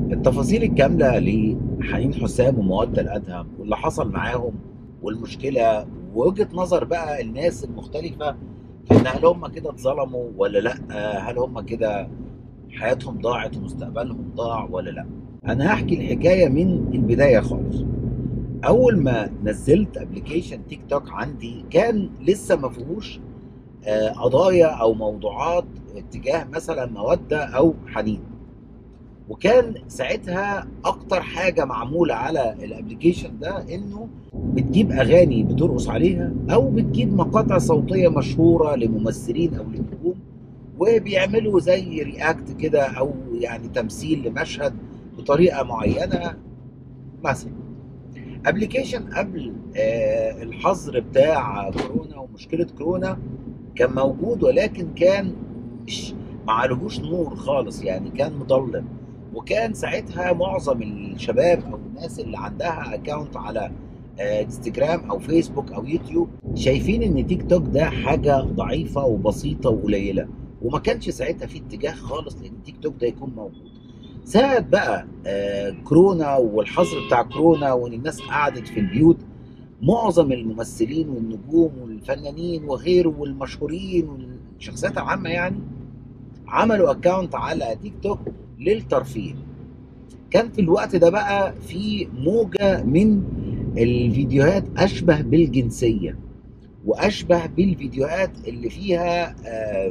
التفاصيل الكاملة لحنين حسام ومودة الأدهم واللي حصل معاهم والمشكلة ووجهة نظر بقى الناس المختلفة في إن هل هم كده اتظلموا ولا لأ؟ هل هم كده حياتهم ضاعت ومستقبلهم ضاع ولا لأ؟ أنا هحكي الحكاية من البداية خالص. أول ما نزلت ابلكيشن تيك توك عندي كان لسه ما فيهوش آه، قضايا أو موضوعات اتجاه مثلا مودة أو حنين. وكان ساعتها اكتر حاجه معموله على الابلكيشن ده انه بتجيب اغاني بترقص عليها او بتجيب مقاطع صوتيه مشهوره لممثلين او لنجوم وبيعملوا زي رياكت كده او يعني تمثيل لمشهد بطريقه معينه مثلا ابلكيشن قبل آه الحظر بتاع كورونا ومشكله كورونا كان موجود ولكن كان مش معلهوش نور خالص يعني كان مظلم وكان ساعتها معظم الشباب او الناس اللي عندها اكونت على آه، انستجرام او فيسبوك او يوتيوب شايفين ان تيك توك ده حاجه ضعيفه وبسيطه وقليله وما كانش ساعتها في اتجاه خالص لان تيك توك ده يكون موجود ساعة بقى آه، كورونا والحظر بتاع كورونا وان الناس قعدت في البيوت معظم الممثلين والنجوم والفنانين وغيره والمشهورين والشخصيات العامه يعني عملوا اكونت على تيك توك للترفيه كان في الوقت ده بقى في موجة من الفيديوهات أشبه بالجنسية وأشبه بالفيديوهات اللي فيها آه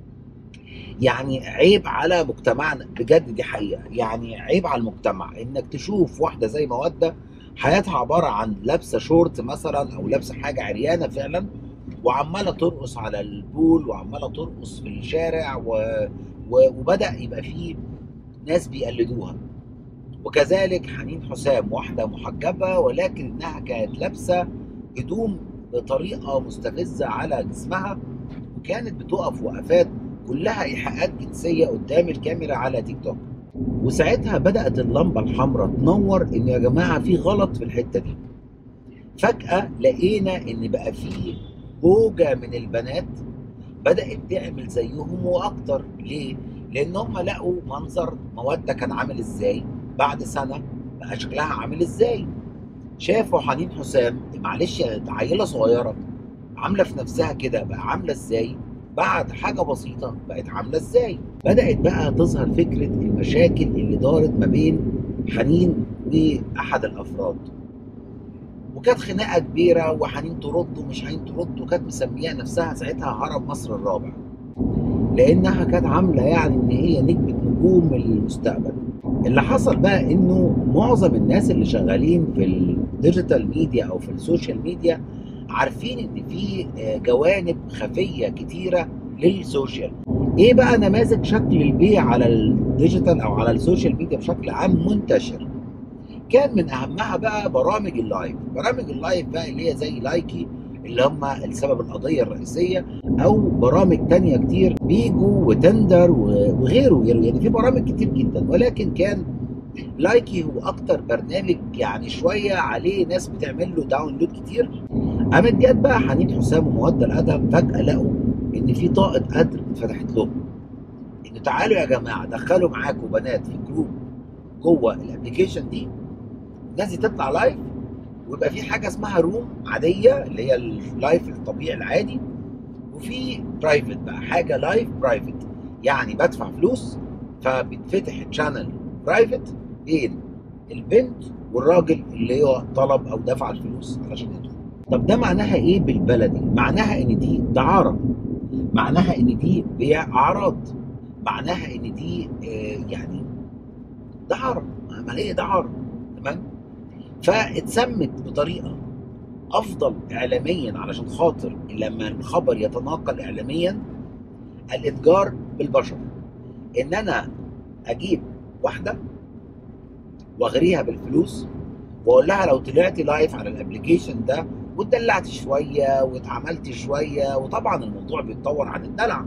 يعني عيب على مجتمعنا بجد دي حقيقة يعني عيب على المجتمع إنك تشوف واحدة زي مودة حياتها عبارة عن لابسة شورت مثلا أو لابسة حاجة عريانة فعلا وعمالة ترقص على البول وعمالة ترقص في الشارع و... و... وبدأ يبقى فيه ناس بيقلدوها وكذلك حنين حسام واحدة محجبة ولكن إنها كانت لابسة هدوم بطريقة مستفزة على جسمها وكانت بتقف وقفات كلها إيحاءات جنسية قدام الكاميرا على تيك توك وساعتها بدأت اللمبة الحمراء تنور إن يا جماعة في غلط في الحتة دي فجأة لقينا إن بقى في هوجة من البنات بدأت تعمل زيهم وأكتر ليه؟ لان هم لقوا منظر موده كان عامل ازاي بعد سنه بقى شكلها عامل ازاي شافوا حنين حسام معلش عيله صغيره عامله في نفسها كده بقى عامله ازاي بعد حاجه بسيطه بقت عامله ازاي بدات بقى تظهر فكره المشاكل اللي دارت ما بين حنين واحد الافراد وكانت خناقه كبيره وحنين ترد ومش حنين ترد وكانت مسميها نفسها ساعتها هرم مصر الرابع لانها كانت عامله يعني ان هي نجمه نجوم المستقبل اللي حصل بقى انه معظم الناس اللي شغالين في الديجيتال ميديا او في السوشيال ميديا عارفين ان في جوانب خفيه كتيره للسوشيال ايه بقى نماذج شكل البيع على الديجيتال او على السوشيال ميديا بشكل عام منتشر كان من اهمها بقى برامج اللايف برامج اللايف بقى اللي هي زي لايكي اللي هم السبب القضية الرئيسية أو برامج تانية كتير بيجو وتندر وغيره يعني في برامج كتير جدا ولكن كان لايكي هو أكتر برنامج يعني شوية عليه ناس بتعمل له داونلود كتير قامت جت بقى حنين حسام ومودة الأدهم فجأة لقوا إن في طاقة قدر اتفتحت لهم إن تعالوا يا جماعة دخلوا معاكم بنات في جروب جوه الابلكيشن دي الناس دي تطلع لايف ويبقى في حاجه اسمها روم عاديه اللي هي اللايف الطبيعي العادي وفي برايفت بقى حاجه لايف برايفت يعني بدفع فلوس فبتفتح تشانل برايفت بين البنت والراجل اللي هو طلب او دفع الفلوس علشان يدخل طب ده معناها ايه بالبلدي معناها ان دي دعاره معناها ان دي بيع اعراض معناها ان دي آه يعني دعاره عمليه دعاره تمام فاتسمت بطريقه افضل اعلاميا علشان خاطر لما الخبر يتناقل اعلاميا الاتجار بالبشر ان انا اجيب واحده واغريها بالفلوس واقول لها لو طلعتي لايف على الابلكيشن ده واتدلعت شويه واتعملت شويه وطبعا الموضوع بيتطور عن الدلع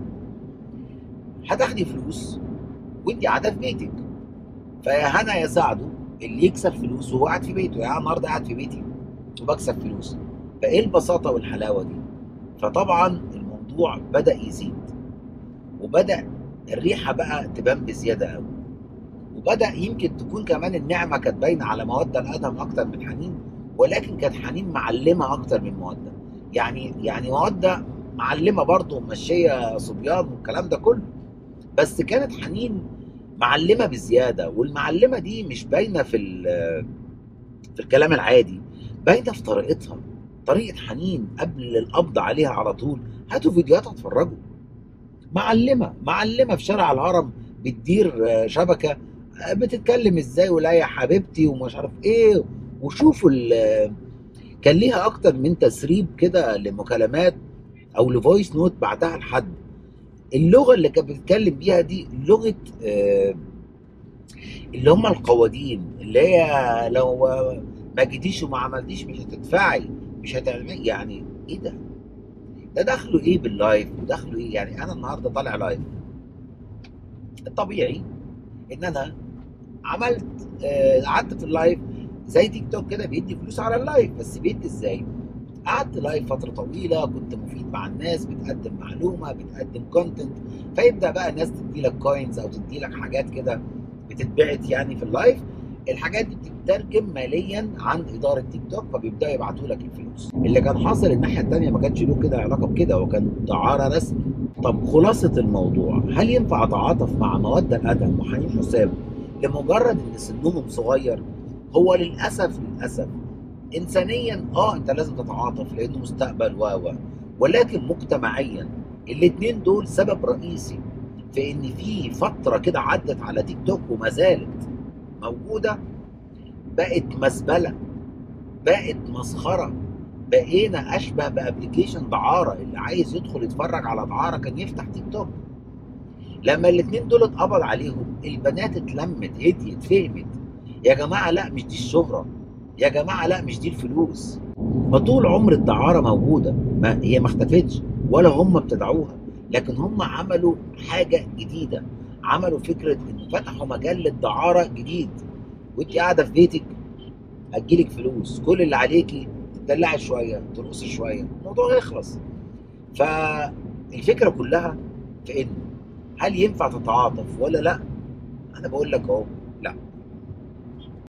هتاخدي فلوس وانت قاعده في بيتك فيا هنا يا سعده اللي يكسب فلوس وهو قاعد في بيته يعني النهارده قاعد في بيتي وبكسب فلوس فايه البساطه والحلاوه دي فطبعا الموضوع بدا يزيد وبدا الريحه بقى تبان بزياده قوي وبدا يمكن تكون كمان النعمه كانت باينه على موده الادهم اكتر من حنين ولكن كانت حنين معلمه اكتر من موده يعني يعني موده معلمه برضه ماشيه صبيان والكلام ده كله بس كانت حنين معلمه بزياده والمعلمه دي مش باينه في ال- في الكلام العادي باينه في طريقتها طريقه حنين قبل القبض عليها على طول هاتوا فيديوهات اتفرجوا معلمه معلمه في شارع الهرم بتدير آه، شبكه آه، بتتكلم ازاي ولا يا حبيبتي ومش عارف ايه وشوفوا ال- كان ليها اكتر من تسريب كده لمكالمات او لفويس نوت بعتها لحد اللغه اللي كانت بتتكلم بيها دي لغه آه، اللي هم القوادين اللي هي لو ما جيتيش وما عملتيش مش هتدفعي مش هتعملي يعني ايه ده؟ ده دخله ايه باللايف ودخله ايه يعني انا النهارده طالع لايف الطبيعي ان انا عملت آه، قعدت في اللايف زي تيك توك كده بيدي فلوس على اللايف بس بيدي ازاي؟ قعدت لايف فترة طويلة كنت مفيد مع الناس بتقدم معلومة بتقدم كونتنت فيبدأ بقى الناس تدي لك كوينز أو تدي لك حاجات كده بتتبعت يعني في اللايف الحاجات دي بتترجم ماليا عند إدارة تيك توك فبيبدأوا يبعتوا لك الفلوس اللي كان حاصل الناحية التانية ما كانش له كده علاقة بكده وكان دعارة رسمي طب خلاصة الموضوع هل ينفع أتعاطف مع مودة الأدهم وحنين حسام لمجرد إن سنهم صغير هو للأسف للأسف انسانيا اه انت لازم تتعاطف لانه مستقبل و و ولكن مجتمعيا الاثنين دول سبب رئيسي في ان في فتره كده عدت على تيك توك وما زالت موجوده بقت مزبله بقت مسخره بقينا اشبه بابلكيشن دعاره اللي عايز يدخل يتفرج على دعاره كان يفتح تيك توك لما الاثنين دول اتقبض عليهم البنات اتلمت هديت فهمت يا جماعه لا مش دي الشهره يا جماعه لا مش دي الفلوس ما طول عمر الدعاره موجوده ما هي ما اختفتش ولا هم ابتدعوها لكن هم عملوا حاجه جديده عملوا فكره انه فتحوا مجال للدعاره جديد وانت قاعده في بيتك هتجيلك فلوس كل اللي عليكي تدلعي شويه ترقصي شويه الموضوع يخلص فالفكره كلها في انه هل ينفع تتعاطف ولا لا انا بقول لك اهو لا